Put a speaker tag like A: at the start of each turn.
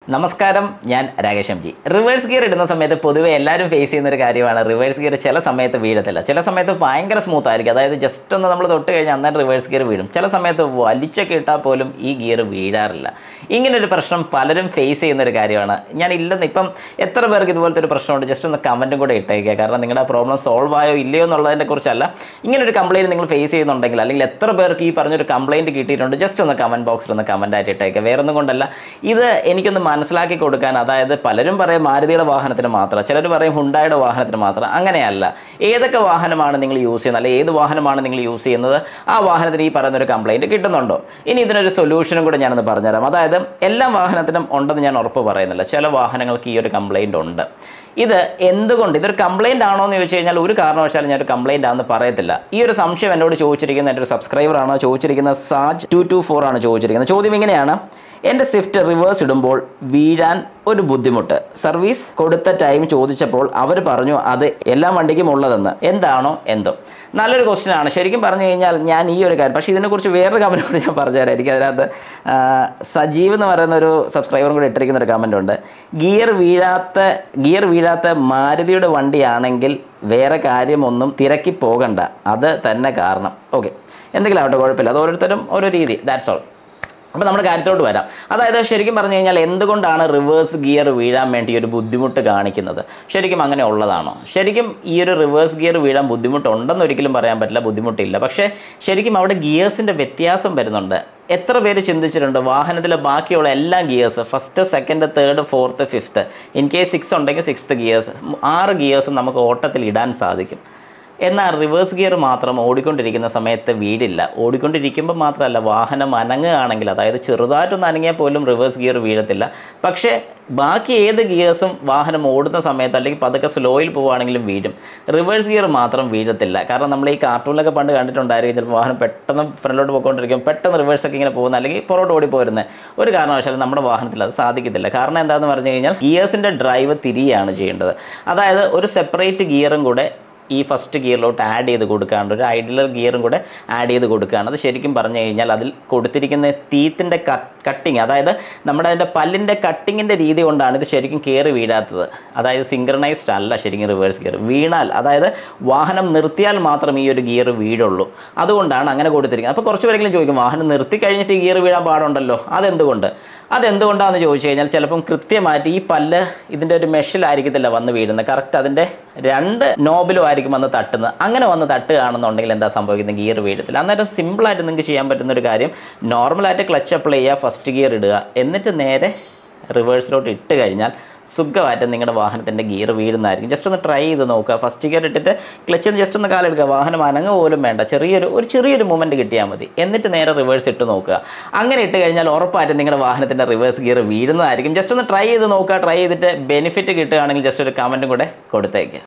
A: നമസ്കാരം ഞാൻ Rakesh M G reverse gear ഇടുന്ന സമയത്ത് പൊതുവെ എല്ലാവരും ഫേസ് ചെയ്യുന്ന ഒരു കാര്യമാണ് റിവേഴ്സ് ഗിയർ ചില സമയത്ത് വീഴത്തില്ല ചില സമയത്ത് ഭയങ്കര സ്മൂത്ത് ആയിരിക്കും അതായത് ജസ്റ്റ് ഒന്ന് നമ്മൾ തൊട്ട് കഴിഞ്ഞാൽ അന്നേരം റിവേഴ്സ് ഗിയർ വീഴും ചില സമയത്ത് വലിച്ചൊക്കെ ഇട്ടാൽ പോലും ഈ ഗിയർ വീഴാറില്ല ഇങ്ങനൊരു പ്രശ്നം പലരും ഫേസ് ചെയ്യുന്ന ഒരു കാര്യമാണ് ഞാൻ ഇല്ലെന്ന് ഇപ്പം എത്ര പേർക്ക് ഇതുപോലത്തെ ഒരു പ്രശ്നമുണ്ട് ജസ്റ്റ് ഒന്ന് കമൻറ്റും കൂടെ ഇട്ടേക്കുക കാരണം നിങ്ങളുടെ പ്രോബ്ലം സോൾവ് ആയോ ഇല്ലയോ എന്നുള്ളതിനെ കുറിച്ചല്ല ഇങ്ങനൊരു കംപ്ലയിൻറ്റ് നിങ്ങൾ ഫേസ് ചെയ്യുന്നുണ്ടെങ്കിൽ അല്ലെങ്കിൽ എത്ര പേർക്ക് ഈ പറഞ്ഞൊരു കംപ്ലയിൻറ്റ് കിട്ടിയിട്ടുണ്ട് ജസ്റ്റ് ഒന്ന് കമൻറ്റ് ബോക്സിൽ ഒന്ന് കമൻ്റ് ആയിട്ട് ഇട്ടേക്കുക വേറെ ഒന്നും കൊണ്ടല്ല ഇത് എനിക്കൊന്ന് മനസ്സിലാക്കി കൊടുക്കാൻ അതായത് പലരും പറയും മാരുതിയുടെ വാഹനത്തിന് മാത്രം ചിലർ പറയും ഹുണ്ടായുടെ വാഹനത്തിന് മാത്രം അങ്ങനെയല്ല ഏതൊക്കെ വാഹനമാണ് നിങ്ങൾ യൂസ് ചെയ്യുന്നത് അല്ലെങ്കിൽ ഏത് വാഹനമാണ് നിങ്ങൾ യൂസ് ചെയ്യുന്നത് ആ വാഹനത്തിന് ഈ പറയുന്ന ഒരു കംപ്ലയിൻറ്റ് കിട്ടുന്നുണ്ടോ ഇനി ഇതിനൊരു സൊല്യൂഷനും കൂടെ ഞാനൊന്ന് പറഞ്ഞുതരാം അതായത് എല്ലാ വാഹനത്തിനും ഉണ്ടെന്ന് ഞാൻ ഉറപ്പ് പറയുന്നില്ല ചില വാഹനങ്ങൾക്ക് ഈ ഒരു കംപ്ലയിൻ്റ് ഉണ്ട് ഇത് എന്തുകൊണ്ട് ഇതൊരു കംപ്ലൈൻ്റ് ആണോ എന്ന് ചോദിച്ചു കഴിഞ്ഞാൽ ഒരു കാരണവശാലും ഞാൻ ഒരു കംപ്ലൈൻ്റ് ആണെന്ന് പറയത്തില്ല ഈ ഒരു സംശയം എന്നോട് ചോദിച്ചിരിക്കുന്ന എൻ്റെ ഒരു സബ്സ്ക്രൈബർ ആണോ ചോദിച്ചിരിക്കുന്നത് സാജ് ടു ടു ഫോർ ആണ് ചോദിച്ചിരിക്കുന്നത് ചോദ്യം ഇങ്ങനെയാണ് എൻ്റെ സ്വിഫ്റ്റ് റിവേഴ്സ് ഇടുമ്പോൾ വീഴാൻ ഒരു ബുദ്ധിമുട്ട് സർവീസ് കൊടുത്ത ടൈം ചോദിച്ചപ്പോൾ അവർ പറഞ്ഞു അത് എല്ലാ വണ്ടിക്കും ഉള്ളതെന്ന് എന്താണോ എന്തോ നല്ലൊരു ക്വസ്റ്റ്യൻ ആണ് ശരിക്കും പറഞ്ഞു കഴിഞ്ഞാൽ ഞാൻ ഈ ഒരു കാര്യം പക്ഷേ ഇതിനെക്കുറിച്ച് വേറൊരു കമൻറ്റ് കൂടി ഞാൻ പറഞ്ഞുതരാം എനിക്ക് അതിനകത്ത് ആ, സജീവ് എന്ന് പറയുന്ന ഒരു സബ്സ്ക്രൈബറും കൂടി ഇട്ടിരിക്കുന്ന ഒരു കമൻ്റ് ഉണ്ട് ഗിയർ വീഴാത്ത ഗിയർ വീഴാത്ത മാരുതിയുടെ വണ്ടിയാണെങ്കിൽ വേറെ കാര്യമൊന്നും തിരക്കി പോകണ്ട അത് തന്നെ കാരണം ഓക്കെ എന്തെങ്കിലും ആവട്ടെ കുഴപ്പമില്ല അത് ഓരോരുത്തരും ഓരോ രീതി ദാറ്റ്സ് ഓൾ അപ്പോൾ നമ്മുടെ കാര്യത്തോട്ട് വരാം അതായത് ശരിക്കും പറഞ്ഞു കഴിഞ്ഞാൽ എന്തുകൊണ്ടാണ് റിവേഴ്സ് ഗിയർ വീഴാൻ വേണ്ടി ഒരു ബുദ്ധിമുട്ട് കാണിക്കുന്നത് ശരിക്കും അങ്ങനെ ഉള്ളതാണോ ശരിക്കും ഈ ഒരു റിവേഴ്സ് ഗിയർ വീഴാൻ ബുദ്ധിമുട്ടുണ്ടെന്ന് ഒരിക്കലും പറയാൻ പറ്റില്ല ബുദ്ധിമുട്ടില്ല പക്ഷേ ശരിക്കും അവിടെ ഗിയേഴ്സിൻ്റെ വ്യത്യാസം വരുന്നുണ്ട് എത്ര പേര് ചിന്തിച്ചിട്ടുണ്ട് വാഹനത്തിലെ ബാക്കിയുള്ള എല്ലാ gears first second third fourth fifth in case six ഉണ്ടെങ്കിൽ സിക്സ്ത് ഗിയേഴ്സ് ആറ് ഗിയേഴ്സും നമുക്ക് ഓട്ടത്തിൽ ഇടാൻ സാധിക്കും എന്നാൽ റിവേഴ്സ് ഗിയർ മാത്രം ഓടിക്കൊണ്ടിരിക്കുന്ന സമയത്ത് വീടില്ല ഓടിക്കൊണ്ടിരിക്കുമ്പോൾ മാത്രമല്ല വാഹനം അനങ്ങുകയാണെങ്കിൽ അതായത് ചെറുതായിട്ടൊന്ന് അനങ്ങിയാൽ പോലും റിവേഴ്സ് ഗിയർ വീഴത്തില്ല പക്ഷേ ബാക്കി ഏത് ഗിയേഴ്സും വാഹനം ഓടുന്ന സമയത്ത് അല്ലെങ്കിൽ പതുക്കെ സ്ലോയിൽ പോവുകയാണെങ്കിലും വീഴും റിവേഴ്സ് ഗിയർ മാത്രം വീഴത്തില്ല കാരണം നമ്മൾ ഈ കാർട്ടൂണിലൊക്കെ പണ്ട് കണ്ടിട്ടുണ്ടായിരിക്കും ചിലപ്പോൾ വാഹനം പെട്ടെന്ന് ഫ്രണ്ടിലോട്ട് പോയിക്കൊണ്ടിരിക്കും പെട്ടെന്ന് റിവേഴ്സൊക്കെ ഇങ്ങനെ പോകുന്ന അല്ലെങ്കിൽ പുറകോട്ട് ഓടി പോരുന്നത് ഒരു കാരണവശാലും നമ്മുടെ വാഹനത്തിൽ അത് സാധിക്കത്തില്ല കാരണം എന്താണെന്ന് പറഞ്ഞു കഴിഞ്ഞാൽ ഗിയേഴ്സിൻ്റെ ഡ്രൈവ് തിരിയാണ് ചെയ്യേണ്ടത് അതായത് ഒരു സെപ്പറേറ്റ് ഗിയറും കൂടെ ഈ ഫസ്റ്റ് ഗിയറിലോട്ട് ആഡ് ചെയ്ത് കൊടുക്കാണ്ട് ഒരു ഐഡിയലർ ഗിയറും കൂടെ ആഡ് ചെയ്ത് കൊടുക്കുകയാണ് അത് ശരിക്കും പറഞ്ഞു കഴിഞ്ഞാൽ അതിൽ കൊടുത്തിരിക്കുന്ന തീത്തിൻ്റെ കട്ടിങ് അതായത് നമ്മുടെ അതിൻ്റെ പല്ലിൻ്റെ കട്ടിങ്ങിൻ്റെ രീതി കൊണ്ടാണ് ഇത് ശരിക്കും കയറി വീഴാത്തത് അതായത് സിങ്ക്രണൈസ്ഡ് അല്ല ശരിക്കും റിവേഴ്സ് ഗിയർ വീണാൽ അതായത് വാഹനം നിർത്തിയാൽ മാത്രം ഈ ഒരു ഗിയർ വീഴുള്ളൂ അതുകൊണ്ടാണ് അങ്ങനെ കൊടുത്തിരിക്കുന്നത് അപ്പോൾ കുറച്ച് പേരെങ്കിലും ചോദിക്കും വാഹനം നിർത്തി കഴിഞ്ഞിട്ട് ഈ ഗിയർ വീഴാൻ പാടുണ്ടല്ലോ അതെന്തുകൊണ്ട് അതെന്തുകൊണ്ടാണെന്ന് ചോദിച്ചു കഴിഞ്ഞാൽ ചിലപ്പം കൃത്യമായിട്ട് ഈ പല്ല് ഇതിൻ്റെ ഒരു മെഷിലായിരിക്കത്തില്ല വന്ന് വീഴുന്നത് കറക്റ്റ് അതിൻ്റെ രണ്ട് നോബിലും ആയിരിക്കും വന്ന് തട്ടുന്നത് അങ്ങനെ വന്ന് തട്ടുകയാണെന്നുണ്ടെങ്കിൽ എന്താ സംഭവിക്കുന്നത് ഗിയർ വീഴത്തില്ല അന്നേരം സിമ്പിളായിട്ട് നിങ്ങൾക്ക് ചെയ്യാൻ പറ്റുന്ന ഒരു കാര്യം നോർമലായിട്ട് ക്ലച്ച് അപ്ലൈ ചെയ്യുക ഫസ്റ്റ് ഗിയർ ഇടുക എന്നിട്ട് നേരെ റിവേഴ്സിലോട്ട് ഇട്ട് കഴിഞ്ഞാൽ സുഖമായിട്ട് നിങ്ങളുടെ വാഹനത്തിൻ്റെ ഗിയർ വീഴുന്നതായിരിക്കും ജസ്റ്റ് ഒന്ന് ട്രൈ ചെയ്ത് നോക്കുക ഫസ്റ്റ് ഗിയർ ഇട്ടിട്ട് ക്ലച്ചിൽ നിന്ന് ജസ്റ്റ് ഒന്ന് കാലെടുക്കുക വാഹനം അനങ്ങ പോലും വേണ്ട ചെറിയൊരു ഒരു ചെറിയൊരു മൂവ്മെൻറ്റ് കിട്ടിയാൽ മതി എന്നിട്ട് നേരെ റിവേഴ്സ് ഇട്ട് നോക്കുക അങ്ങനെ ഇട്ട് കഴിഞ്ഞാൽ ഉറപ്പായിട്ടും നിങ്ങളുടെ വാഹനത്തിൻ്റെ റിവേഴ്സ് ഗിയർ വീഴുന്നതായിരിക്കും ജസ്റ്റ് ഒന്ന് ട്രൈ ചെയ്ത് നോക്കുക ട്രൈ ചെയ്തിട്ട് ബെനിഫിറ്റ് കിട്ടുകയാണെങ്കിൽ ജസ്റ്റ് ഒരു കമൻറ്റും കൂടെ കൊടുത്തേക്ക്